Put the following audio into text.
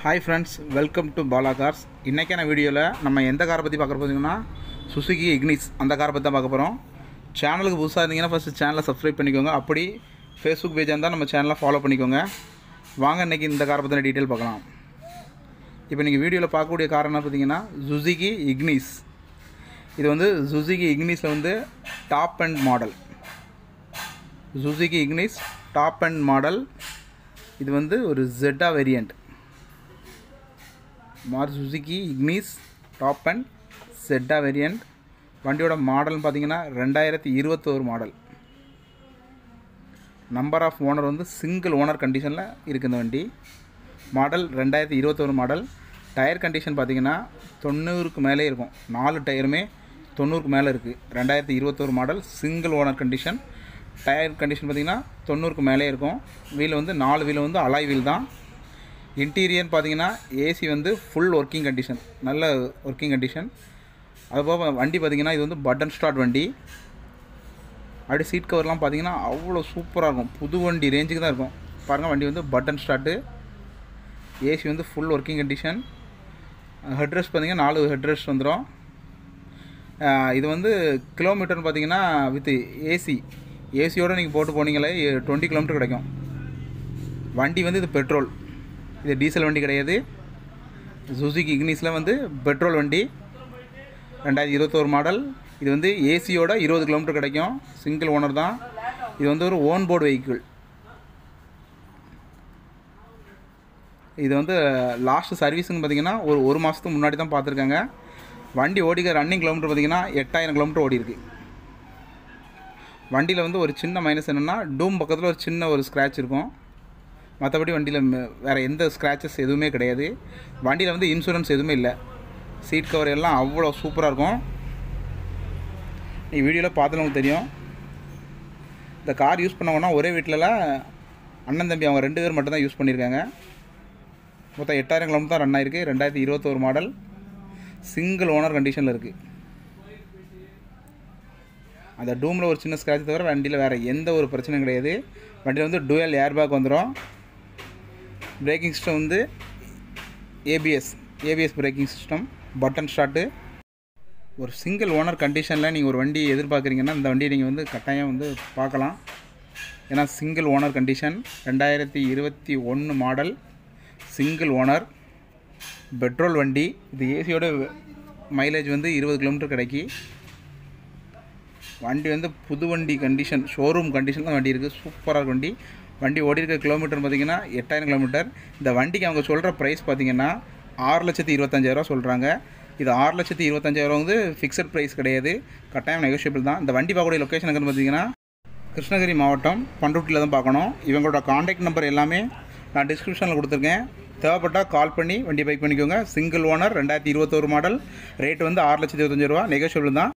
hi friends welcome to Bala cars இன்றைக்கான வீடியோவில் நம்ம எந்த காரை பற்றி பார்க்க போகிறோம்னா சுசுகி இக்னிஸ் அந்த காரை பற்றி தான் பார்க்க போகிறோம் சேனலுக்கு புதுசாக இருந்தீங்கன்னா ஃபஸ்ட்டு சேனலை சப்ஸ்கிரைப் பண்ணிக்கோங்க அப்படி ஃபேஸ்புக் பேஜாக இருந்தால் நம்ம சேனலை ஃபாலோ பண்ணிக்கோங்க வாங்க இன்றைக்கி இந்த காரை பற்றின டீட்டெயில் பார்க்கலாம் இப்போ நீங்கள் வீடியோவில் பார்க்கக்கூடிய கார் என்ன பார்த்தீங்கன்னா சுசுகி இக்னிஸ் இது வந்து சுசுகி இக்னிஸில் வந்து top end model Suzuki Ignis top end model இது வந்து ஒரு ஜெட்டா வேரியண்ட் மார் Suzuki Ignis top end Zeta variant வண்டியோட மாடல்னு பார்த்தீங்கன்னா ரெண்டாயிரத்தி இருபத்தோரு மாடல் நம்பர் ஆஃப் ஓனர் வந்து சிங்கிள் ஓனர் கண்டிஷனில் இருக்குது இந்த வண்டி மாடல் ரெண்டாயிரத்தி இருபத்தோரு மாடல் டயர் கண்டிஷன் பார்த்தீங்கன்னா தொண்ணூறுக்கு மேலே இருக்கும் நாலு டயருமே தொண்ணூறுக்கு மேலே இருக்குது ரெண்டாயிரத்தி இருபத்தோரு model single owner condition tyre condition பார்த்தீங்கன்னா தொண்ணூறுக்கு மேலே இருக்கும் வீல் வந்து நாலு வீல் வந்து அலாய் வீல் தான் இன்டீரியர் பார்த்தீங்கன்னா ஏசி வந்து ஃபுல் ஒர்க்கிங் கண்டிஷன் நல்ல ஒர்க்கிங் கண்டிஷன் அதுபோக வண்டி பார்த்தீங்கன்னா இது வந்து பட்டன் ஸ்டார்ட் வண்டி அப்படியே சீட் கவர்லாம் பார்த்தீங்கன்னா அவ்வளோ சூப்பராக இருக்கும் புது வண்டி ரேஞ்சுக்கு தான் இருக்கும் பாருங்கள் வண்டி வந்து பட்டன் ஸ்டார்ட்டு ஏசி வந்து ஃபுல் ஒர்க்கிங் கண்டிஷன் ஹெட்ரெஸ்ட் பார்த்தீங்கன்னா நாலு ஹெட்ரெஸ்ட் வந்துடும் இது வந்து கிலோமீட்டர்னு பார்த்தீங்கன்னா வித் ஏசி ஏசியோடு நீங்கள் போட்டு போனீங்களே டுவெண்ட்டி கிலோமீட்டர் கிடைக்கும் வண்டி வந்து இது பெட்ரோல் இது டீசல் வண்டி கிடையாது சுசுகி இக்னிஸில் வந்து பெட்ரோல் வண்டி ரெண்டாயிரத்தி இருபத்தோரு மாடல் இது வந்து ஏசியோட இருபது கிலோமீட்டர் கிடைக்கும் சிங்கிள் ஓனர் தான் இது வந்து ஒரு ஓன் போர்டு வெஹிக்கிள் இது வந்து லாஸ்ட் சர்வீஸுன்னு பார்த்தீங்கன்னா ஒரு ஒரு மாதத்துக்கு முன்னாடி தான் பார்த்துருக்காங்க வண்டி ஓடிக்க ரன்னிங் கிலோமீட்டர் பார்த்தீங்கன்னா எட்டாயிரம் கிலோமீட்டர் ஓடி இருக்கு வண்டியில் வந்து ஒரு சின்ன மைனஸ் என்னென்னா டூம் பக்கத்தில் ஒரு சின்ன ஒரு ஸ்க்ராட்ச் இருக்கும் மற்றபடி வண்டியில் வேறு எந்த ஸ்க்ராச்சஸ் எதுவுமே கிடையாது வண்டியில் வந்து இன்சூரன்ஸ் எதுவுமே இல்லை சீட் கவர் எல்லாம் அவ்வளோ சூப்பராக இருக்கும் நீ வீடியோவில் பார்த்தவங்களுக்கு தெரியும் இந்த கார் யூஸ் பண்ணவங்கன்னா ஒரே வீட்டிலலாம் அண்ணன் தம்பி அவங்க ரெண்டு பேர் மட்டும் தான் யூஸ் பண்ணியிருக்காங்க மொத்தம் எட்டாயிரம் கிலோமீட்டர் தான் ரன் ஆயிருக்கு ரெண்டாயிரத்தி இருபத்தோரு மாடல் சிங்கிள் ஓனர் கண்டிஷனில் இருக்குது அந்த டூமில் ஒரு சின்ன ஸ்க்ராட்ச் தவிர வண்டியில் வேறு எந்த ஒரு பிரச்சனையும் கிடையாது வண்டியில் வந்து டூயல் ஏர்பேக் வந்துடும் பிரேக்கிங் சிஸ்டம் வந்து ABS ABS braking system button start ஒரு சிங்கிள் ஓனர் கண்டிஷனில் நீங்கள் ஒரு வண்டி எதிர்பார்க்குறீங்கன்னா இந்த வண்டியை நீங்கள் வந்து கட்டாயம் வந்து பார்க்கலாம் ஏன்னா சிங்கிள் ஓனர் கண்டிஷன் ரெண்டாயிரத்தி இருபத்தி ஒன்று மாடல் சிங்கிள் ஓனர் பெட்ரோல் வண்டி இது ஏசியோட மைலேஜ் வந்து இருபது கிலோமீட்டர் கிடைக்கி வண்டி வந்து புது வண்டி கண்டிஷன் ஷோரூம் கண்டிஷன் தான் வண்டி இருக்குது சூப்பராக இருக்கு வண்டி வண்டி ஓடி இருக்க கிலோமீட்டர் பார்த்தீங்கன்னா எட்டாயிரம் கிலோமீட்டர் இந்த வண்டிக்கு அவங்க சொல்கிற ப்ரைஸ் பார்த்தீங்கன்னா ஆறு லட்சத்தி இருபத்தஞ்சாயிரரூவா சொல்கிறாங்க இது ஆறு லட்சத்தி இருபத்தஞ்சாயிரம் வந்து ஃபிக்ஸட் ப்ரைஸ் கிடையாது கட்டாயம் நெகோஷியபிள் தான் இந்த வண்டி பார்க்கக்கூடிய லொக்கேஷன் எங்கன்னு பார்த்தீங்கன்னா கிருஷ்ணகிரி மாவட்டம் பண்ருட்டியில் தான் பார்க்கணும் இவங்களோட காண்டாக்ட் நம்பர் எல்லாமே நான் டிஸ்கிரிப்ஷனில் கொடுத்துருக்கேன் தேவைப்பட்டால் கால் பண்ணி வண்டி பைக் பண்ணிக்கோங்க சிங்கிள் ஓனர் ரெண்டாயிரத்தி இருபத்தோரு மாடல் ரேட் வந்து ஆறு லட்சத்தி இருபத்தஞ்சி ரூபா நெகோஷியபிள் தான்